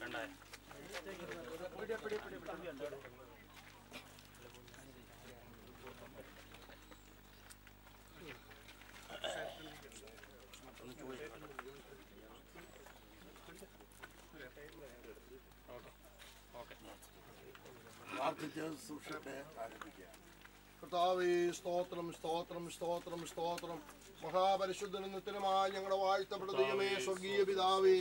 പ്രാർത്ഥിച്ച് സൂക്ഷിച്ച് ആരംഭിക്കുക കർത്താവേ സ്തോത്രം സ്തോത്രം സ്തോത്രം സ്തോത്രം മഹാപരിശുദ്ധനും നിത്യനുമായ ഞങ്ങളുടെ വാഴ്ത്തപ്പെട്ട ദൈവമേ സ്വർഗീയ പിതാവേ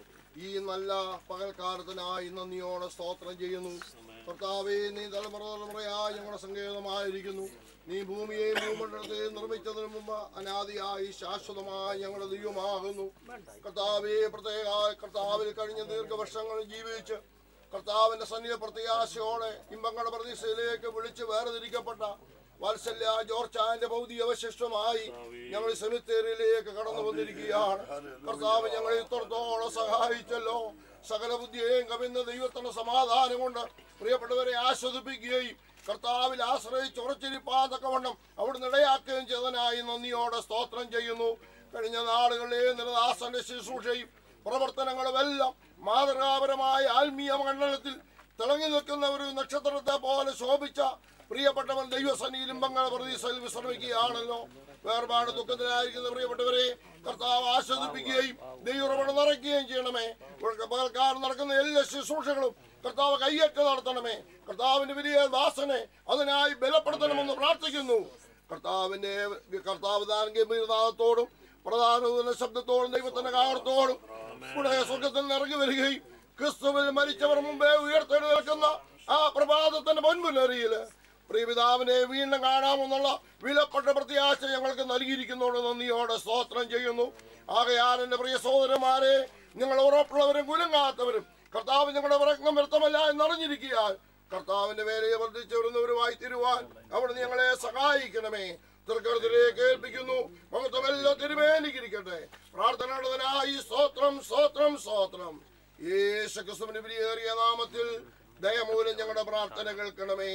ഈ നല്ല പകൽക്കാലത്തിനായി നന്ദിയോടെ സ്തോത്രം ചെയ്യുന്നു കർത്താവേ നീ തലമുറ തലമുറയായി ഞങ്ങളുടെ സങ്കേതമായിരിക്കുന്നു നീ ഭൂമിയെയും ഭൂമണ്ഡലത്തെയും നിർമ്മിച്ചതിന് മുമ്പ് അനാദിയായി ശാശ്വതമായി ഞങ്ങളുടെ ദൈവമാകുന്നു കർത്താവേ പ്രത്യേക കർത്താവിൽ കഴിഞ്ഞ ദീർഘവർഷങ്ങൾ ജീവിച്ച് കർത്താവിന്റെ സന്നിധി പ്രത്യാശയോടെ ഇമ്പങ്ങളുടെ പ്രതീക്ഷയിലേക്ക് വിളിച്ച് വേർതിരിക്കപ്പെട്ട വാത്സല്യ ജോർച്ചാന്റെ ഭൗതിക അവശിഷ്ടമായി ഞങ്ങൾ സെമിത്തേരിയിലേക്ക് കടന്നു വന്നിരിക്കുകയാണ് കർത്താവ് ഞങ്ങളെ ഇത്രത്തോളം സഹായിച്ചല്ലോ സകല ബുദ്ധിയെയും കവിഞ്ഞ ദൈവത്തിന്റെ സമാധാനം കൊണ്ട് പ്രിയപ്പെട്ടവരെ ആസ്വദിപ്പിക്കുകയും കർത്താവിൽ ആശ്രയിച്ച് ഉറച്ചിരിപ്പാതക്കവണ്ണം അവിടുന്ന് ഇടയാക്കുകയും ചെയ്തതിനായി നന്ദിയോടെ സ്തോത്രം ചെയ്യുന്നു കഴിഞ്ഞ നാളുകളിലെ നിരദാസന്റെ ശുശ്രൂഷയും പ്രവർത്തനങ്ങളുമെല്ലാം മാതൃകാപരമായ ആത്മീയ മണ്ഡലത്തിൽ തിളങ്ങി നിൽക്കുന്ന ഒരു നക്ഷത്രത്തെ പോലെ ശോഭിച്ച പ്രിയപ്പെട്ടവൻ ദൈവസന്നിയിലും ബംഗാൾ പ്രതീക്ഷയിൽ വിശ്രമിക്കുകയാണല്ലോ വേർപാട് ദുഃഖത്തിലായിരിക്കുന്ന പ്രിയപ്പെട്ടവരെ കർത്താവ് ആസ്വദിപ്പിക്കുകയും ദൈവറപടം നിറയ്ക്കുകയും ചെയ്യണമേ ഇവിടെ പകൽക്കാലം നടക്കുന്ന എല്ലാ ശുശ്രൂഷകളും കർത്താവ് കയ്യേറ്റ് നടത്തണമേ കർത്താവിന്റെ വലിയ ദാസനെ അതിനായി ബലപ്പെടുത്തണമെന്ന് പ്രാർത്ഥിക്കുന്നു കർത്താവിന്റെ കർത്താവ് ദാന ഗംഭീരനാഥത്തോടും പ്രധാന ശബ്ദത്തോടും ദൈവത്തിന്റെ കാലത്തോടും ഇവിടെ സ്വർഗത്തിൽ നിന്ന് ഇറങ്ങി വരികയും ക്രിസ്തുവിൽ മരിച്ചവർ മുമ്പേ ഉയർത്തെഴുന്നേൽക്കുന്ന ആ പ്രഭാതത്തിന്റെ മുൻമുന്നറിയില് പ്രിയപിതാവിനെ വീണ്ടും കാണാമെന്നുള്ള വിലപ്പെട്ട പ്രത്യാശ ഞങ്ങൾക്ക് നൽകിയിരിക്കുന്നതോട് നന്ദിയോടെ സ്തോത്രം ചെയ്യുന്നു ആകയാൽ എന്റെ പ്രിയ സഹോദരന്മാരെ നിങ്ങൾ ഉറപ്പുള്ളവരും കുലുങ്ങാത്തവരും കർത്താവ് ഞങ്ങളുടെ പ്രയത്നം വ്യർത്ഥമല്ല എന്നറിഞ്ഞിരിക്കുക കർത്താവിന്റെ വേലയെ വർദ്ധിച്ചു വരുന്നവരുമായി തിരുവാൻ അവിടുന്ന് ഞങ്ങളെ സഹായിക്കണമേ തൃക്കരത്തിലേക്ക് ഏൽപ്പിക്കുന്നു മഹത്വമെല്ലാം തിരുമേനിക്കിരിക്കട്ടെ പ്രാർത്ഥനയുള്ളതിനായി സ്തോത്രം സ്തോത്രം സ്തോത്രം യേശു ക്രിസ്തുവിന്റെ വിലയേറിയ നാമത്തിൽ ദയമൂലം ഞങ്ങളുടെ പ്രാർത്ഥന കേൾക്കണമേ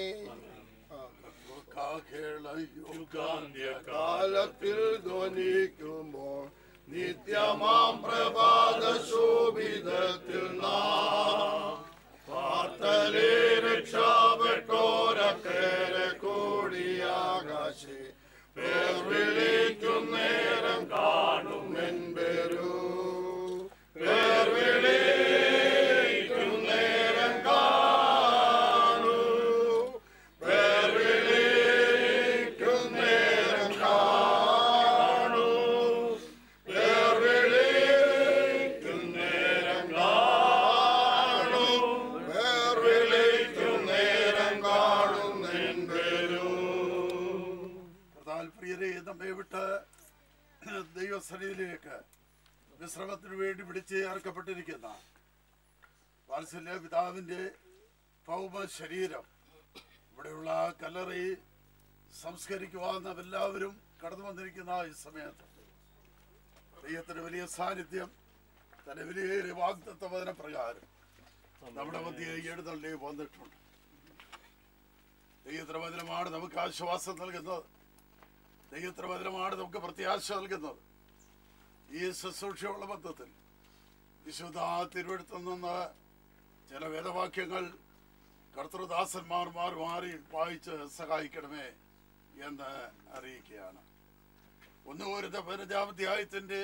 കാലത്തിൽ ധ്വനിക്കുമ്പോൾ നിത്യമാം പ്രഭാത ശോഭിതത്തിൽ നാം പാർത്തലേ രക്ഷപ്പെട്ടോരക്കേരെ കൂടിയാകാശേ പേർ വിളിക്കും നേരം കാണും എൻപേരു പേർ വിളിക്കും നേരം കാണൂ പേർ വിളിക്കും നേരം കാണൂ പേർ വിളിക്കും നേരം കാണൂ പേർ വിളിക്കും നേരം കാണും എൻപേരു താല്പര്യരെ നമ്മെ വിട്ട് ദൈവസന്നിധിയിലേക്ക് വിശ്രമത്തിന് വേണ്ടി വിളിച്ച് ചേർക്കപ്പെട്ടിരിക്കുന്ന വാത്സല്യ പിതാവിൻ്റെ ഭൗമ ശരീരം ഇവിടെയുള്ള കല്ലറി സംസ്കരിക്കുവാൻ നാം എല്ലാവരും കടന്നു വന്നിരിക്കുന്ന ഈ സമയത്ത് ദൈവത്തിന്റെ വലിയ സാന്നിധ്യം തന്റെ വലിയ വാഗ്ദത്ത വചന പ്രകാരം നമ്മുടെ മധ്യ എഴുന്നള്ളി വന്നിട്ടുണ്ട് ദൈവത്തിന്റെ വചനമാണ് നമുക്ക് ആശ്വാസം നൽകുന്നത് ദൈവത്തിന്റെ വചനമാണ് നമുക്ക് പ്രത്യാശ നൽകുന്നത് ഈ ശുശ്രൂഷയുള്ള ബന്ധത്തിൽ വിശുദ്ധ തിരുവഴുത്തിൽ നിന്ന് ചില വേദവാക്യങ്ങൾ കർത്തൃദാസന്മാർ മാറി മാറി വായിച്ച് സഹായിക്കണമേ എന്ന് അറിയിക്കുകയാണ് ഒന്ന് ഒരു പതിനഞ്ചാമധ്യായത്തിന്റെ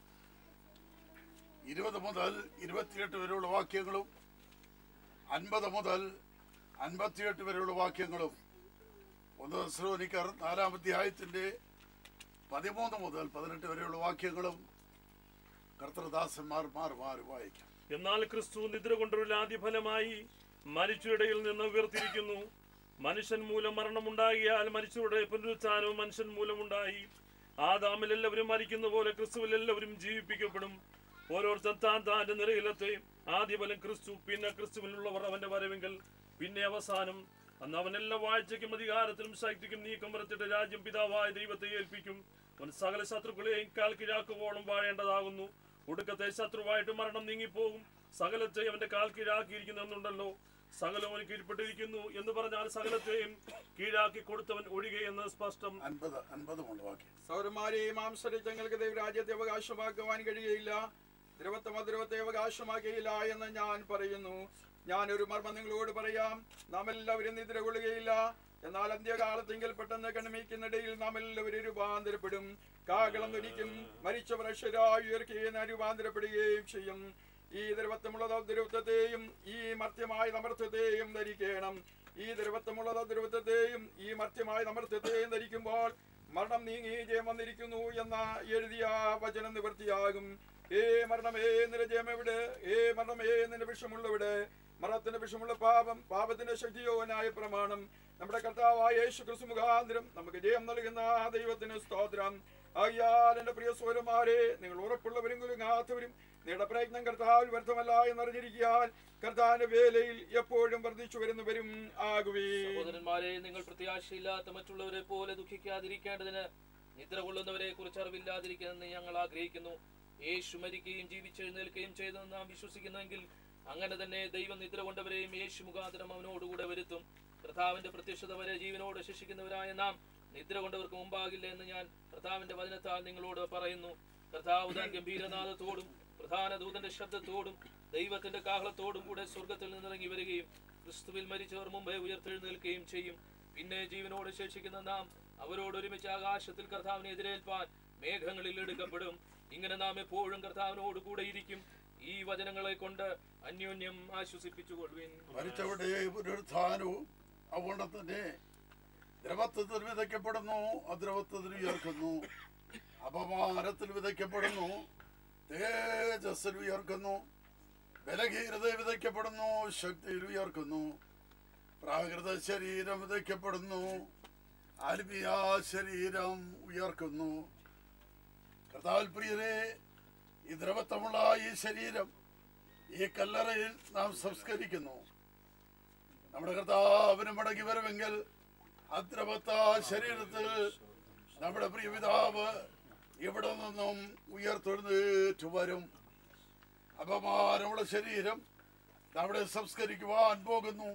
ഇരുപത് മുതൽ ഇരുപത്തിയെട്ട് വരെയുള്ള വാക്യങ്ങളും അൻപത് മുതൽ അൻപത്തിയെട്ട് വരെയുള്ള വാക്യങ്ങളും ഒന്ന് ശ്രോനിക്കർ നാലാം അധ്യായത്തിന്റെ പതിമൂന്ന് മുതൽ പതിനെട്ട് വരെയുള്ള വാക്യങ്ങളും കർത്തൃദാസന്മാർ മാറി മാറി വായിക്കാം എന്നാൽ ക്രിസ്തു നിദ്ര കൊണ്ടൊരു ആദ്യഫലമായി മരിച്ചയിടയിൽ നിന്ന് ഉയർത്തിരിക്കുന്നു മനുഷ്യൻ മൂലം മരണമുണ്ടാകിയാൽ മരിച്ചവരുടെ പുനരുത്ഥാനവും മനുഷ്യൻ മൂലമുണ്ടായി ആദാമിൽ എല്ലാവരും മരിക്കുന്ന പോലെ ക്രിസ്തുവിൽ എല്ലാവരും ജീവിപ്പിക്കപ്പെടും ഓരോരുത്തർ താൻ താന്റെ നിലയിലത്തെ ആദ്യഫലം ക്രിസ്തു പിന്നെ ക്രിസ്തുവിലുള്ളവർ അവന്റെ വരവെങ്കിൽ പിന്നെ അവസാനം അന്ന് അവൻ എല്ലാ വാഴ്ചയ്ക്കും അധികാരത്തിനും ശക്തിക്കും നീക്കം വരത്തിട്ട് രാജ്യം പിതാവായ ദൈവത്തെ ഏൽപ്പിക്കും അവൻ സകല ശത്രുക്കളെയും കാൽ കീഴാക്കുവോളം വാഴേണ്ടതാകുന്നു ഒടുക്കത്തെ ശത്രുവായിട്ട് മരണം നീങ്ങിപ്പോകും സകലത്തെ അവന്റെ കാൽ കീഴാക്കിയിരിക്കുന്നുണ്ടല്ലോ സകലം അവന് കീഴ്പ്പെട്ടിരിക്കുന്നു എന്ന് പറഞ്ഞാൽ സകലത്തെയും കീഴാക്കി കൊടുത്തവൻ ഒഴികെ എന്ന് സ്പഷ്ടം അൻപത് അൻപതുമുള്ള വാക്യം സൗരന്മാരെയും മാംസരിച്ചങ്ങൾക്ക് ദൈവരാജ്യത്തെ അവകാശമാക്കുവാൻ കഴിയുകയില്ല ദ്രവത്വം അദ്രവത്തെ അവകാശമാക്കിയില്ല എന്ന് ഞാൻ പറയുന്നു ഞാനൊരു മർമ്മം നിങ്ങളോട് പറയാം നാം എല്ലാവരും നിദ്ര കൊള്ളുകയില്ല എന്നാൽ അന്ത്യകാലത്തെങ്കിൽ പെട്ടെന്ന് കണ്ണിമിക്കുന്നിടയിൽ നാം എല്ലാവരും രൂപാന്തരപ്പെടും കാകളം ധരിക്കും മരിച്ചവർ അക്ഷരായി ഉയർക്കുകയും രൂപാന്തരപ്പെടുകയും ചെയ്യും ഈ ദ്രവത്വമുള്ള ദ്രവത്വത്തെയും ഈ മർത്യമായ നമർത്ഥത്തെയും ധരിക്കണം ഈ ദ്രവത്വമുള്ള ദ്രവത്വത്തെയും ഈ മർത്യമായ നമർത്ഥത്തെയും ധരിക്കുമ്പോൾ മരണം നീങ്ങി ജയം വന്നിരിക്കുന്നു എന്ന എഴുതിയ വചനം നിവൃത്തിയാകും ഏ മരണമേ നിന്റെ ജയം എവിടെ ഏ മരണമേ നിന്റെ വിഷമുള്ളവിടെ മരണത്തിന്റെ വിഷമുള്ള പാപം പാപത്തിന്റെ ശക്തിയോനായ പ്രമാണം നമ്മുടെ കർത്താവായ യേശു ക്രിസ്തു മുഖാന്തരം നമുക്ക് ജയം നൽകുന്ന ദൈവത്തിന് സ്തോത്രം ആകിയാൽ എന്റെ പ്രിയ സോരന്മാരെ നിങ്ങൾ ഉറപ്പുള്ളവരും കുലുങ്ങാത്തവരും നിങ്ങളുടെ പ്രയത്നം കർത്താവിൽ വ്യർത്ഥമല്ല എന്നറിഞ്ഞിരിക്കാൻ കർത്താവിന്റെ വേലയിൽ എപ്പോഴും വർദ്ധിച്ചു വരുന്നവരും ആകുവേ സഹോദരന്മാരെ നിങ്ങൾ പ്രത്യാശയില്ലാത്ത മറ്റുള്ളവരെ പോലെ ദുഃഖിക്കാതിരിക്കേണ്ടതിന് നിദ്ര കൊള്ളുന്നവരെ കുറിച്ച് അറിവില്ലാതിരിക്കുന്നെന്ന് ഞങ്ങൾ ആഗ്രഹിക്കുന്നു യേശു മരിക്കുകയും ജീവിച്ചെഴുന്നേൽക്കുകയും ചെയ്തെന്ന് നാം വിശ്വസിക്കുന്നെങ്കിൽ അങ്ങനെ തന്നെ ദൈവം നിദ്ര കൊണ്ടവരെയും യേശു മുഖാന്തരം അവനോടുകൂടെ വരുത്തും കർത്താവിന്റെ പ്രത്യക്ഷത വരെ ജീവനോട് ശിക്ഷിക്കുന്നവരായ നാം നിദ്ര കൊണ്ടവർക്ക് മുമ്പാകില്ല എന്ന് ഞാൻ കർത്താവിന്റെ വചനത്താൽ നിങ്ങളോട് പറയുന്നു കർത്താവ് താൻ ഗംഭീരനാഥത്തോടും പ്രധാന ദൂതന്റെ ശബ്ദത്തോടും ദൈവത്തിന്റെ കാഹളത്തോടും കൂടെ സ്വർഗത്തിൽ നിന്നിറങ്ങി വരികയും ക്രിസ്തുവിൽ മരിച്ചവർ മുമ്പേ ഉയർത്തെഴുന്നേൽക്കുകയും ചെയ്യും പിന്നെ ജീവനോട് ശേഷിക്കുന്ന നാം അവരോട് ഒരുമിച്ച് ആകാശത്തിൽ കർത്താവിനെ എതിരേൽപ്പാൻ മേഘങ്ങളിൽ എടുക്കപ്പെടും ഇങ്ങനെ നാം എപ്പോഴും കർത്താവിനോട് കൂടെ ഇരിക്കും ഈ വചനങ്ങളെ കൊണ്ട് അന്യോന്യം ആശ്വസിപ്പിച്ചുകൊള്ളുവിൻ മരിച്ചവിടെ പുനരുത്ഥാനവും അതുകൊണ്ട് തന്നെ ദ്രവത്വത്തിൽ വിതയ്ക്കപ്പെടുന്നു അദ്രവത്വത്തിൽ ഉയർക്കുന്നു അപമാനത്തിൽ വിതയ്ക്കപ്പെടുന്നു തേജസ്സിൽ ഉയർക്കുന്നു ബലഹീനതയിൽ വിതയ്ക്കപ്പെടുന്നു ശക്തിയിൽ ഉയർക്കുന്നു പ്രാകൃത ശരീരം വിതയ്ക്കപ്പെടുന്നു ആത്മീയ ശരീരം ഉയർക്കുന്നു കർത്താവിൽ പ്രിയരെ ഈ ദ്രവത്വമുള്ള ഈ ശരീരം ഈ കല്ലറയിൽ നാം സംസ്കരിക്കുന്നു നമ്മുടെ കർത്താവിന് മടങ്ങി വരുമെങ്കിൽ അദ്രവത്ത ശരീരത്തിൽ നമ്മുടെ പ്രിയപിതാവ് ഇവിടെ നിന്നും ഉയർത്തെഴുന്നേറ്റ് വരും അപമാനമുള്ള ശരീരം നമ്മുടെ സംസ്കരിക്കുവാൻ പോകുന്നു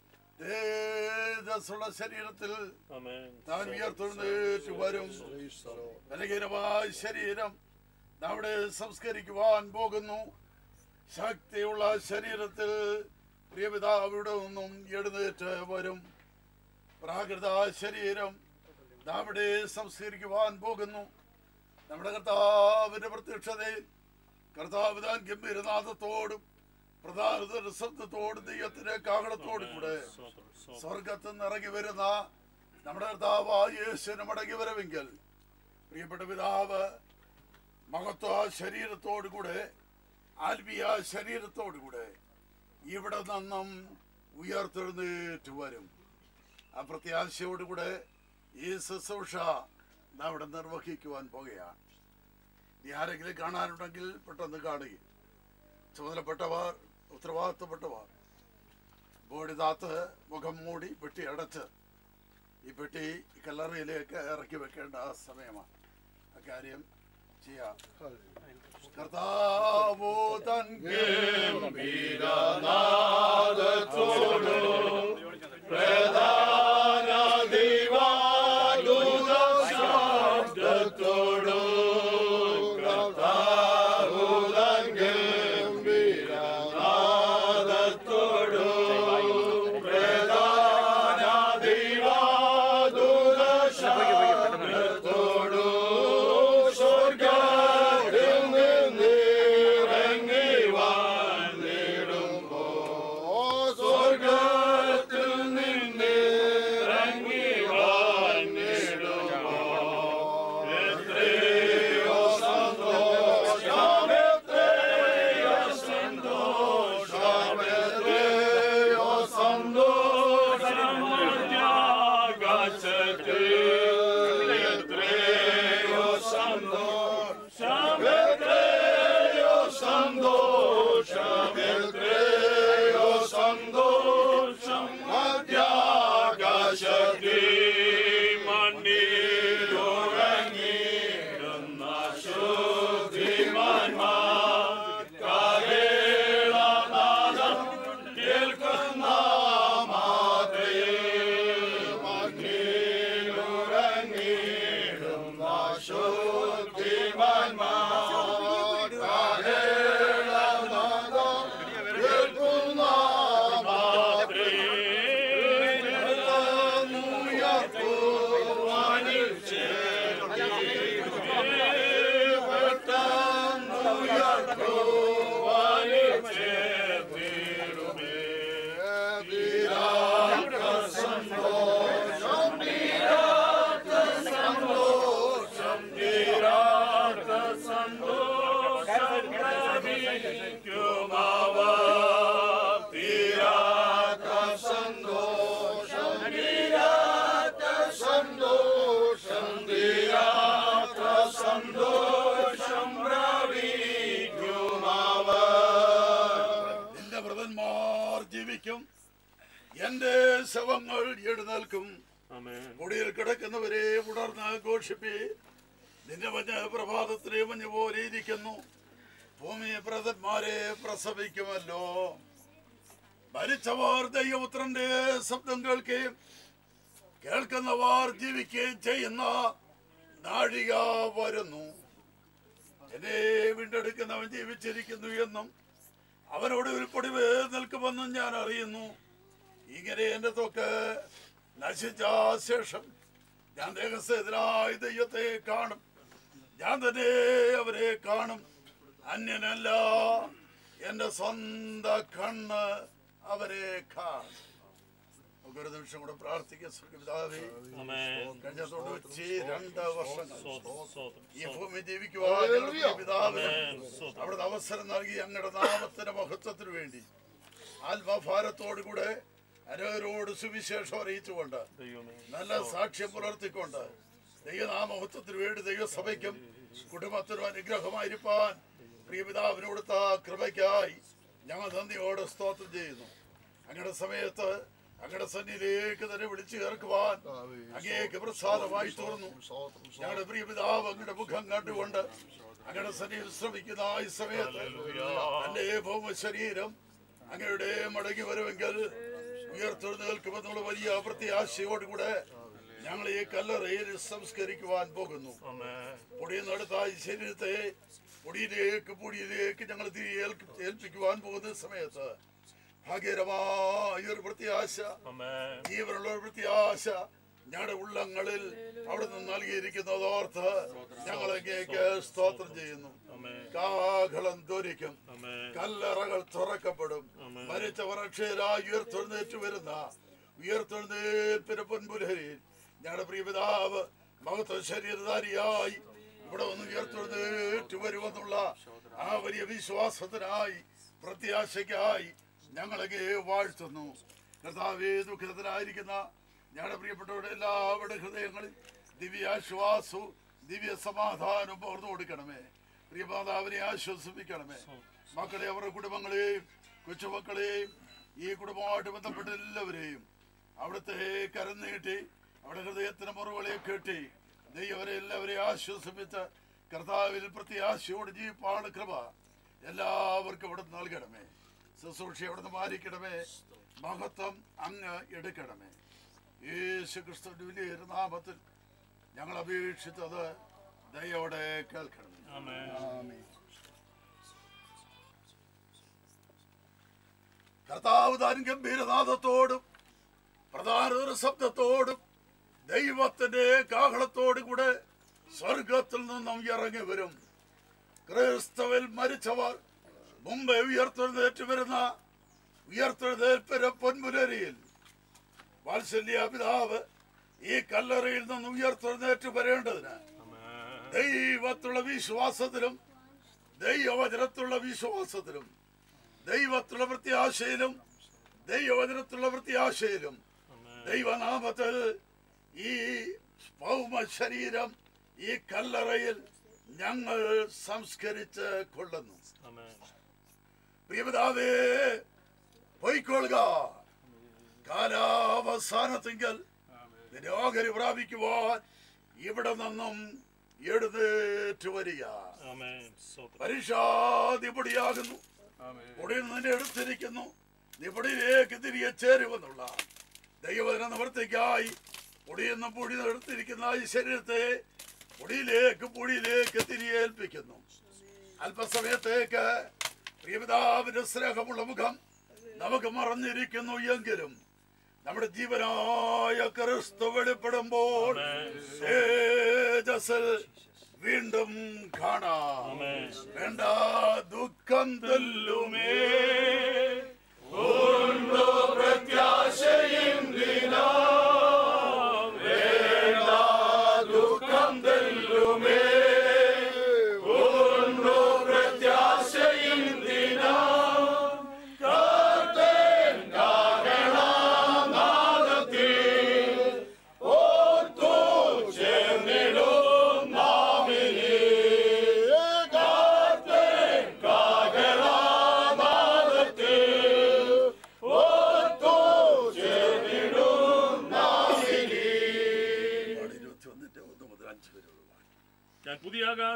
തേജസ്സുള്ള ശരീരത്തിൽ ആമേൻ താൻ ഉയർത്തെഴുന്നേറ്റ് വരും ബലഹീനമായ ശരീരം നമ്മുടെ സംസ്കരിക്കുവാൻ പോകുന്നു ശക്തിയുള്ള ശരീരത്തിൽ പ്രിയപിതാവിടെ നിന്നും എഴുന്നേറ്റ് വരും പ്രാകൃത ശരീരം നമ്മുടെ സംസ്കരിക്കുവാൻ പോകുന്നു നമ്മുടെ കർത്താവിന്റെ പ്രത്യക്ഷതയിൽ കർത്താവ് താൻ ഗംഭീരനാഥത്തോടും പ്രധാന ശബ്ദത്തോടും ദൈവത്തിന്റെ കാഹളത്തോടും കൂടെ സ്വർഗത്തിൽ നിന്ന് ഇറങ്ങി വരുന്ന നമ്മുടെ കർത്താവായ യേശുവിന് മടങ്ങി വരവെങ്കിൽ പ്രിയപ്പെട്ട പിതാവ് മഹത്വ ശരീരത്തോടു കൂടെ ആത്മീയ ശരീരത്തോടു കൂടെ ഇവിടെ നിന്നും ഉയർത്തെഴുന്നേറ്റ് വരും ആ പ്രത്യാശയോടുകൂടെ ഈ ശുശ്രൂഷ നാം ഇവിടെ നിർവഹിക്കുവാൻ പോകുകയാണ് ഇനി ആരെങ്കിലും കാണാനുണ്ടെങ്കിൽ പെട്ടെന്ന് കാണുക ചുമതലപ്പെട്ടവർ ഉത്തരവാദിത്തപ്പെട്ടവർ ബോഡിതാത്ത് മുഖം മൂടി പെട്ടി അടച്ച് ഈ പെട്ടി ഈ കല്ലറയിലേക്ക് ഇറക്കി വെക്കേണ്ട സമയമാണ് അക്കാര്യം ചെയ്യാം കർത്താവോ തൻ സ്വർഗത്തിൽ നിന്നിറങ്ങി വന്നിടും ജീവിക്കും എന്റെ ശവങ്ങൾ എഴുന്നേൽക്കും ആമേൻ മുടിയിൽ കിടക്കുന്നവരെ ഉണർന്ന് ഘോഷിപ്പി നിന്റെ മഞ്ഞ പ്രഭാതത്തിലെ മഞ്ഞ് പോലെ ഇരിക്കുന്നു ഭൂമി പ്രതന്മാരെ പ്രസവിക്കുമല്ലോ മരിച്ചവർ ദൈവപുത്രന്റെ ശബ്ദം കേൾക്കുകയും കേൾക്കുന്നവർ ജീവിക്കുകയും ചെയ്യുന്ന നാഴിക വരുന്നു എന്നെ വീണ്ടെടുക്കുന്നവൻ ജീവിച്ചിരിക്കുന്നു എന്നും അവനോട് ഉരുപ്പൊടിവ് നിൽക്കുമെന്നും ഞാൻ അറിയുന്നു ഇങ്ങനെ എന്റെ തൊക്ക് നശിച്ച ശേഷം ഞാൻ രഹസ്യത്തിനായി ദൈവത്തെ കാണും ഞാൻ തന്നെ അവരെ കാണും അന്യനല്ല എന്റെ സ്വന്തം കണ്ണ് അവരെ കാണും നമുക്കൊരു നിമിഷം കൂടെ പ്രാർത്ഥിക്കാം സ്വർഗ്ഗപിതാവേ ആമേൻ കഴിഞ്ഞ തൊണ്ണൂറ്റി രണ്ട് വർഷങ്ങൾ സ്തോത്രം സ്തോത്രം ഈ ഭൂമി ജീവിക്കുവാൻ ഞങ്ങളുടെ പിതാവിന് ആമേൻ സ്തോത്രം അവിടുന്ന് അവസരം നൽകി ഞങ്ങളുടെ നാമത്തിന്റെ മഹത്വത്തിന് വേണ്ടി ആത്മഭാരത്തോടുകൂടെ അനേകരോട് സുവിശേഷം അറിയിച്ചുകൊണ്ട് ദൈവമേ നല്ല സാക്ഷ്യം പുലർത്തിക്കൊണ്ട് ദൈവനാമഹത്വത്തിന് വേണ്ടി ദൈവസഭയ്ക്കും കുടുംബത്തിനും അനുഗ്രഹമായിരിക്കാൻ പ്രിയപിതാവിനോടുത്ത കൃപയ്ക്കായി ഞങ്ങൾ നന്ദിയോടെ സ്തോത്രം ചെയ്യുന്നു അങ്ങയുടെ സമയത്ത് അങ്ങയുടെ സന്നിധിയിലേക്ക് തന്നെ വിളിച്ചു ചേർക്കുവാൻ അങ്ങേക്ക് പ്രസാദമായി തീർന്നു ഞങ്ങളുടെ പ്രിയപിതാവ് അങ്ങയുടെ മുഖം കണ്ടുകൊണ്ട് അങ്ങയുടെ സന്നിധിയിൽ ശ്രമിക്കുന്ന ഈ സമയത്ത് തന്റെ ഭൗമ ശരീരം അങ്ങയുടെ മടങ്ങി വരുമെങ്കിൽ ഉയർത്തെഴുന്നേൽക്കുമെന്നുള്ള വലിയ പ്രത്യാശയോടുകൂടെ ഞങ്ങൾ ഈ കല്ലറയിൽ സംസ്കരിക്കുവാൻ പോകുന്നു ആമേൻ പൊടിയെന്നെടുത്ത ഈ ശരീരത്തെ പൊടിയിലേക്ക് പൊടിയിലേക്ക് ഞങ്ങൾ തിരികെ ഏൽക്ക്- ഏൽപ്പിക്കുവാൻ പോകുന്ന സമയത്ത് ഭാഗ്യകരമായ ഒരു പ്രത്യാശ ആമേൻ ജീവനുള്ള ഒരു പ്രത്യാശ ഞങ്ങളുടെ ഉള്ളങ്ങളിൽ അവിടെ നിന്ന് നൽകിയിരിക്കുന്നത് ഓർത്ത് ഞങ്ങളെങ്ങേക്ക് സ്തോത്രം ചെയ്യുന്നു ആമേൻ കാഹളം ധരിക്കും ആമേൻ കല്ലറകൾ തുറക്കപ്പെടും ആമേൻ. മരിച്ചവർ അക്ഷയരായി ഉയർത്തെഴുന്നേറ്റ് വരുന്ന ഉയർത്തെഴുന്നേൽപ്പിന് പൊൻപുലരിയിൽ ഞങ്ങളുടെ പ്രിയപിതാവ് മഹത്വ ശരീരധാരിയായി ഇവിടെ ഒന്ന് ഉയർത്തെഴുന്നേറ്റ് വരുമെന്നുള്ള ആ വലിയ വിശ്വാസത്തിനായി പ്രത്യാശയ്ക്കായി ഞങ്ങളൊക്കെ വാഴ്ത്തുന്നു കർത്താവേ ദുഃഖിതരായിരിക്കുന്ന ഞങ്ങളുടെ പ്രിയപ്പെട്ടവരുടെ എല്ലാവരുടെ ഹൃദയങ്ങളിൽ ദിവ്യാശ്വാസവും ദിവ്യ സമാധാനവും പകർന്നു കൊടുക്കണമേ പ്രിയമാതാവിനെ ആശ്വസിപ്പിക്കണമേ മക്കളെ അവരുടെ കുടുംബങ്ങളെയും കൊച്ചുമക്കളെയും ഈ കുടുംബമായിട്ട് ബന്ധപ്പെട്ട എല്ലാവരെയും അവിടുത്തെ കരം നീട്ടി അവിടെ ഹൃദയത്തിന് മുറിവുകളെ കെട്ടി ദൈവരെ എല്ലാവരെയും ആശ്വസിപ്പിച്ച് കർത്താവിൽ പ്രത്യാശയോട് ജീവിപ്പാണ് കൃപ എല്ലാവർക്കും ഇവിടെ നൽകണമേ ശുശ്രൂഷ അവിടെ നിന്ന് മാറിക്കണമേ മഹത്വം അങ്ങ് എടുക്കണമേ യേശു ക്രിസ്തുവിന്റെ വലിയ നാമത്തിൽ ഞങ്ങൾ അപേക്ഷിച്ചത് ദയോടെ കേൾക്കണമേ ആമേൻ കർത്താവ് താൻ ഗംഭീരനാഥത്തോടും പ്രധാന ഒരു ശബ്ദത്തോടും ദൈവത്തിന്റെ കാഹളത്തോടും കൂടെ സ്വർഗത്തിൽ നിന്നും ഇറങ്ങി വരും ക്രിസ്തുവിൽ മരിച്ചവർ മുമ്പേ ഉയർത്തെഴുന്നേറ്റ് വരുന്ന ഉയർത്തെഴുന്നേൽപ്പിന് പൊൻമുരരിയിൽ വാത്സല്യ പിതാവ് ഈ കല്ലറയിൽ നിന്ന് ഉയർത്തെഴുന്നേറ്റ് വരേണ്ടതിന് ആമേൻ ദൈവത്തിലുള്ള വിശ്വാസത്തിലും ദൈവവചനത്തിലുള്ള വിശ്വാസത്തിലും ദൈവത്തിലുള്ള പ്രത്യാശയിലും ദൈവവചനത്തിലുള്ള പ്രത്യാശയിലും ദൈവനാമത്തിൽ ഈ ഭൗമ ശരീരം ഈ കല്ലറയിൽ ഞങ്ങൾ സംസ്കരിച്ച് കൊള്ളുന്നു ആമേൻ പ്രിയപിതാവേ പൊയ്ക്കൊള്ളുക കാലാവസാനത്തിങ്കൽ നിന്റെ ഓഹരി പ്രാപിക്കുവാൻ ഇവിടെ നിന്നും എഴുന്നേറ്റ് വരിക ആമേൻ സ്തോത്രം പരീക്ഷാതി പൊടിയാകുന്നു പൊടിയിൽ നിന്നെ എടുത്തിരിക്കുന്നു നീ പൊടിയിലേക്ക് തിരികെ ചേരുമെന്നുള്ള ദൈവദിന നിവർത്തിക്കായി പൊടിയിൽ നിന്ന് പൊടി എടുത്തിരിക്കുന്ന ഈ ശരീരത്തെ പൊടിയിലേക്ക് പൊടിയിലേക്ക് തിരികെ ഏൽപ്പിക്കുന്നു അല്പസമയത്തേക്ക് പ്രിയപിതാവിന്റെ സ്നേഹമുള്ള മുഖം നമുക്ക് മറഞ്ഞിരിക്കുന്നു എങ്കിലും നമ്മുടെ ജീവനായ ക്രിസ്തു വെളിപ്പെടുമ്പോൾ തേജസ്സിൽ വീണ്ടും കാണാം ആമേൻ വേണ്ട ദുഃഖം തെല്ലുമേ ഏകാത്മ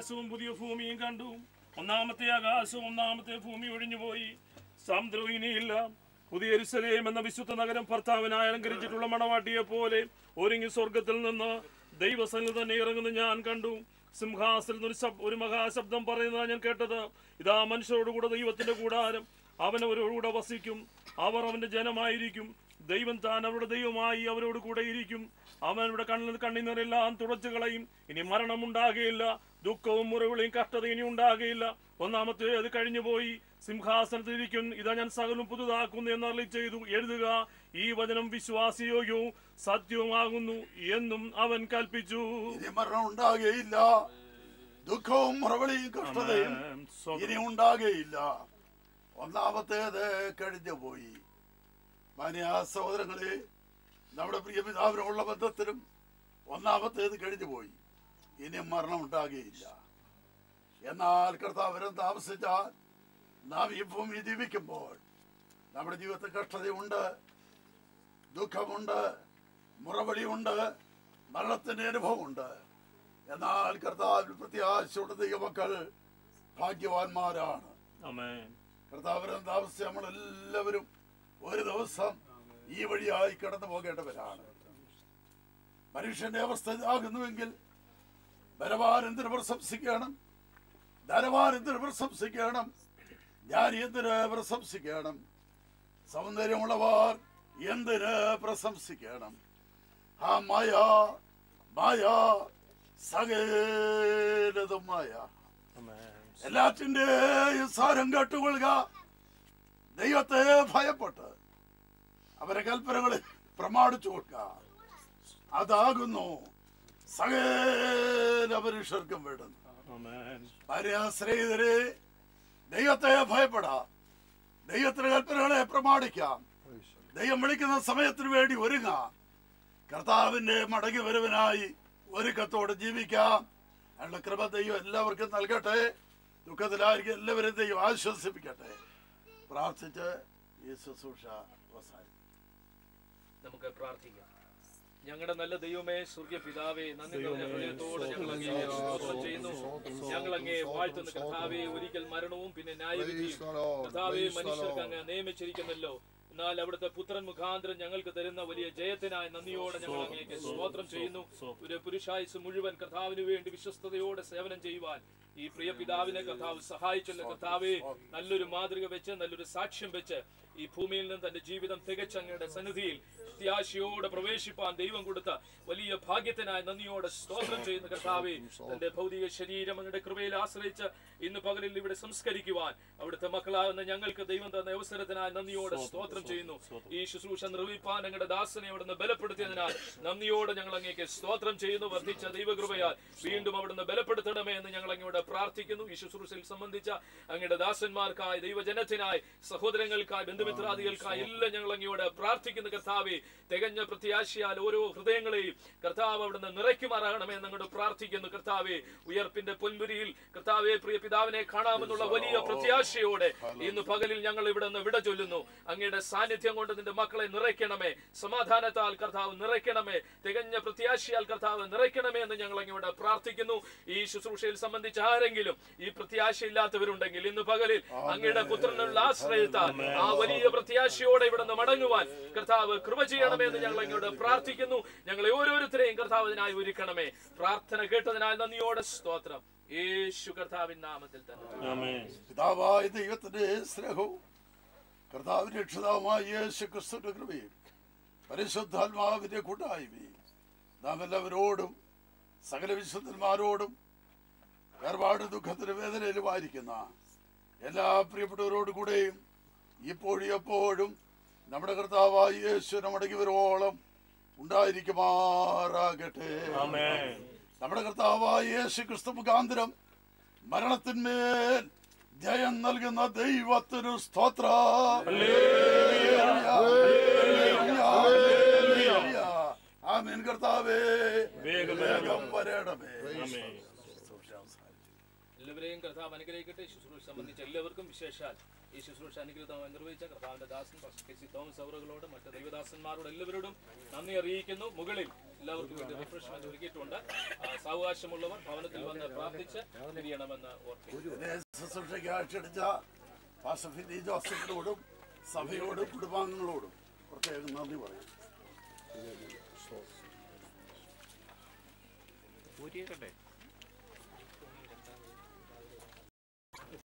ആകാശവും പുതിയ ഭൂമിയും കണ്ടു ഒന്നാമത്തെ ആകാശവും ഒന്നാമത്തെ ഭൂമി ഒഴിഞ്ഞുപോയി സമുദ്രവും ഇനിയില്ല പുതിയ എരുസലേം എന്ന വിശുദ്ധ നഗരം ഭർത്താവിനായി അലങ്കരിച്ചിട്ടുള്ള മണവാട്ടിയെ പോലെ ഒരുങ്ങി സ്വർഗത്തിൽ നിന്ന് ദൈവസന്നിധി തന്നെ ഇറങ്ങുന്ന ഞാൻ കണ്ടു സിംഹാസനത്തിൽ ഒരു ശബ് ഒരു മഹാശബ്ദം പറയുന്നതാണ് ഞാൻ കേട്ടത് ഇതാ മനുഷ്യരോടുകൂടെ ദൈവത്തിന്റെ കൂടാരം അവൻ അവരോടുകൂടെ വസിക്കും അവർ അവന്റെ ജനമായിരിക്കും ദൈവം താൻ അവരുടെ ദൈവമായി അവരോട് കൂടെ ഇരിക്കും അവൻ അവരുടെ കണ്ണിൽ കണ്ണീരെല്ലാം തുടച്ചു കളയും ഇനി മരണം ഉണ്ടാകുകയില്ല ദുഃഖവും മുറിവിളിയും കഷ്ടത ഇനി ഉണ്ടാകുകയില്ല ഒന്നാമത്തെ അത് കഴിഞ്ഞുപോയി സിംഹാസനത്തിലിരിക്കും ഇതാ ഞാൻ സകലം പുതുതാക്കുന്നു എന്ന് അരളി ചെയ്തു എഴുതുക ഈ വചനം വിശ്വാസയോഗ്യവും സത്യവുമാകുന്നു എന്നും അവൻ കൽപ്പിച്ചു ഇനി മരണം ഉണ്ടാകുകയില്ല ദുഃഖവും മറവിളിയും കഷ്ടതയും ആമേൻ. സ്വതം. ഇനി ഉണ്ടാകുകയില്ല ഒന്നാമത്തേത് കഴിഞ്ഞു പോയി മാന്യ സഹോദരങ്ങളെ നമ്മുടെ പ്രിയ പിതാവിനുള്ള ബന്ധത്തിലും ഒന്നാമത്തേത് കഴിഞ്ഞു പോയി ഇനി മരണം ഉണ്ടാകുകയില്ല എന്നാൽ കർത്താവരം താമസിച്ചാൽ നാം ഈ ഭൂമി ജീവിക്കുമ്പോൾ നമ്മുടെ ജീവിതത്തിൽ കഷ്ടതയുണ്ട് ദുഃഖമുണ്ട് മുറവിളിയുണ്ട് മരണത്തിന്റെ അനുഭവമുണ്ട് എന്നാൽ കർത്താവിൽ പ്രത്യാശയുടെ ദൈവമക്കൾ ഭാഗ്യവാന്മാരാണ് ആമേൻ കർത്താവരം താമസിച്ച് നമ്മളെല്ലാവരും ഒരു ദിവസം ഈ വഴിയായി കടന്നു പോകേണ്ടവരാണ് മനുഷ്യന്റെ അവസ്ഥ ഇതാകുന്നുവെങ്കിൽ ബലവാൻ എന്തിനു പ്രശംസിക്കണം ധനവാൻ എന്തിനു പ്രശംസിക്കണം ഞാൻ എന്തിന് പ്രശംസിക്കണം സൗന്ദര്യമുള്ളവർ എന്തിന് പ്രശംസിക്കണം ആ മായ മായ സകലതും മായ ആമേൻ എല്ലാറ്റിന്റെയും സാരം കേട്ടുകൊള്ളുക ദൈവത്തെ ഭയപ്പെട്ട് അവരെ കൽപ്പനകളെ പ്രമാണിച്ചു കൊടുക്കുക അതാകുന്നു സകല മനുഷ്യർക്കും വേണ്ടുന്നു ആമേൻ ഭാര്യാശ്രയിതരെ ദൈവത്തെ ഭയപ്പെടാം ദൈവത്തിന്റെ കൽപ്പനകളെ പ്രമാണിക്കാം ദൈവം വിളിക്കുന്ന സമയത്തിന് വേണ്ടി ഒരുങ്ങാം കർത്താവിന്റെ മടങ്ങി വരവിനായി ഒരുക്കത്തോടെ ജീവിക്കാം അതിനുള്ള കൃപ ദൈവം എല്ലാവർക്കും നൽകട്ടെ ദുഃഖത്തിലായിരിക്കും എല്ലാവരും ദൈവം ആശ്വസിപ്പിക്കട്ടെ പ്രാർത്ഥിച്ച് ഈ ശുശ്രൂഷ അവസാനിക്കും നമുക്ക് പ്രാർത്ഥിക്കാം ഞങ്ങളുടെ നല്ല ദൈവമേ സ്വർഗീയ പിതാവേ നന്ദി നിറഞ്ഞ ഹൃദയത്തോടെ ഞങ്ങൾ അങ്ങേ സ്തോത്രം ചെയ്യുന്നു ഞങ്ങൾ അങ്ങേ വാഴ്ത്തുന്ന കർത്താവെ ഒരിക്കൽ മരണവും പിന്നെ ന്യായവിധിയും കർത്താവെ മനുഷ്യർക്ക് അങ്ങ് നിയമിച്ചിരിക്കുന്നല്ലോ എന്നാൽ അവിടുത്തെ പുത്രൻ മുഖാന്തരം ഞങ്ങൾക്ക് തരുന്ന വലിയ ജയത്തിനായി നന്ദിയോടെ ഞങ്ങൾ അങ്ങേക്ക് സ്തോത്രം ചെയ്യുന്നു ഒരു പുരുഷായുസ് മുഴുവൻ കർത്താവിന് വേണ്ടി വിശ്വസ്തയോടെ സേവനം ചെയ്യുവാൻ ഈ പ്രിയ പിതാവിനെ കർത്താവ് സഹായിച്ചല്ലോ കർത്താവെ നല്ലൊരു മാതൃക വെച്ച് നല്ലൊരു സാക്ഷ്യം വെച്ച് ഈ ഭൂമിയിൽ നിന്ന് തന്റെ ജീവിതം തികച്ച അങ്ങയുടെ സന്നിധിയിൽ പ്രത്യാശയോടെ പ്രവേശിപ്പാൻ ദൈവം കൊടുത്ത വലിയ ഭാഗ്യത്തിനായി നന്ദിയോടെ സ്തോത്രം ചെയ്യുന്ന കർത്താവെ തന്റെ ഭൗതിക ശരീരം അങ്ങയുടെ കൃപയിൽ ആശ്രയിച്ച് ഇന്ന് പകലിൽ ഇവിടെ സംസ്കരിക്കുവാൻ അവിടുത്തെ മക്കളാകുന്ന ഞങ്ങൾക്ക് ദൈവം തന്ന അവസരത്തിനായി നന്ദിയോടെ സ്തോത്രം ചെയ്യുന്നു ഈ ശുശ്രൂഷ നിർവഹിപ്പാൻ ഞങ്ങളുടെ ദാസനെ അവിടുന്ന് ബലപ്പെടുത്തിയതിനാൽ നന്ദിയോടെ ഞങ്ങൾ അങ്ങേക്ക് സ്തോത്രം ചെയ്യുന്നു വർദ്ധിച്ച ദൈവകൃപയാൽ വീണ്ടും അവിടുന്ന് ബലപ്പെടുത്തണമേ എന്ന് ഞങ്ങൾ അങ്ങോട്ട് പ്രാർത്ഥിക്കുന്നു ഈ ശുശ്രൂഷയിൽ സംബന്ധിച്ച അങ്ങയുടെ ദാസന്മാർക്കായി ദൈവജനത്തിനായി സഹോദരങ്ങൾക്കായി ബന്ധുമിത്രാദികൾക്കായി എല്ലാം ഞങ്ങൾ അങ്ങയോട് പ്രാർത്ഥിക്കുന്ന കർത്താവെ തികഞ്ഞ പ്രത്യാശയാൽ ഓരോ ഹൃദയങ്ങളെയും കർത്താവ് അവിടുന്ന് നിറയ്ക്കുമാറാകണമേ എന്ന് അങ്ങോട്ട് പ്രാർത്ഥിക്കുന്നു കർത്താവെ ഉയർപ്പിന്റെ പൊൻപുരിയിൽ കർത്താവെ പ്രിയ പിതാവിനെ കാണാമെന്നുള്ള വലിയ പ്രത്യാശയോടെ ഇന്ന് പകലിൽ ഞങ്ങൾ ഇവിടെ നിന്ന് വിട ചൊല്ലുന്നു അങ്ങയുടെ സാന്നിധ്യം കൊണ്ട് നിന്റെ മക്കളെ നിറയ്ക്കണമേ സമാധാനത്താൽ കർത്താവ് നിറയ്ക്കണമേ തികഞ്ഞ പ്രത്യാശയാൽ കർത്താവ് നിറയ്ക്കണമേ എന്ന് ഞങ്ങൾ അങ്ങോട്ട് പ്രാർത്ഥിക്കുന്നു ഈ ശുശ്രൂഷയിൽ സംബന്ധിച്ച് ആരെങ്കിലും ഈ പ്രത്യാശയില്ലാത്തവരുണ്ടെങ്കിൽ ഇന്ന് പകലിൽ അങ്ങയുടെ പുത്രനുള്ള ആശ്രയത്താൽ ആ വലിയ പ്രത്യാശയോടെ ഇവിടെ നിന്ന് മടങ്ങുവാൻ കർത്താവ് കൃപ ചെയ്യണമേ എന്ന് ഞങ്ങൾ അങ്ങോട്ട് പ്രാർത്ഥിക്കുന്നു ഞങ്ങളെ ഓരോരുത്തരെയും കർത്താവ് ഇതിനായി ഒരുക്കണമേ പ്രാർത്ഥന കേട്ടതിനാൽ നന്ദിയോടെ സ്തോത്രം യേശു കർത്താവിൻ നാമത്തിൽ തന്നെ ആമേൻ പിതാവായ ദൈവത്തിന്റെ സ്നേഹവും കർത്താവിന്റെ രക്ഷിതാവുമായ യേശു ക്രിസ്തുവിന്റെ കൃപയും പരിശുദ്ധാത്മാവിന്റെ കൂട്ടായ്മയും നാം എല്ലാവരോടും സകല വിശുദ്ധന്മാരോടും വേർപാട് ദുഃഖത്തിന് വേദനയിലുമായിരിക്കുന്ന എല്ലാ പ്രിയപ്പെട്ടവരോടും കൂടെയും ഇപ്പോഴും എപ്പോഴും നമ്മുടെ കർത്താവായ യേശുവിനെ മടങ്ങി വരുവോളം ഉണ്ടായിരിക്കുമാറാകട്ടെ ആമേൻ നമ്മുടെ കർത്താവായ യേശു ക്രിസ്തു മുഖാന്തരം മരണത്തിന്മേൽ ജയം നൽകുന്ന ദൈവത്തിനു സ്തോത്ര ആമീൻ കർത്താവേ വേഗം വേഗം വരണമേ ആമേൻ എല്ലാവരെയും കർത്താവ് അനുഗ്രഹിക്കട്ടെ ശുശ്രൂഷ സംബന്ധിച്ച് എല്ലാവർക്കും വിശേഷാൽ ഈ ശുശ്രൂഷ അനുഗ്രഹമായി നിർവഹിച്ച കർത്താവിന്റെ ദാസൻ പാസ്റ്റർ കെ സി തോമസ് അവറുകളോട് മറ്റ് ദൈവദാസന്മാരോട് എല്ലാവരോടും നന്ദി അറിയിക്കുന്നു മുകളിൽ എല്ലാവർക്കും വേണ്ടി റിഫ്രഷ്മെന്റ് ഒരുക്കിയിട്ടുണ്ട് ആ, സാവകാശമുള്ളവർ ഭവനത്തിൽ വന്ന് പ്രാർത്ഥിച്ച് തിരിയണമെന്ന് ഓർപ്പിക്കുന്നു ഇതിനെ ശുശ്രൂഷയ്ക്ക് ആക്ഷടിച്ച പാസ്റ്റർ ഫിനി ജോസഫിനോടും സഭയോടും കുടുംബാംഗങ്ങളോടും പ്രത്യേകം നന്ദി പറയാം ഊരിയേക്കട്ടെ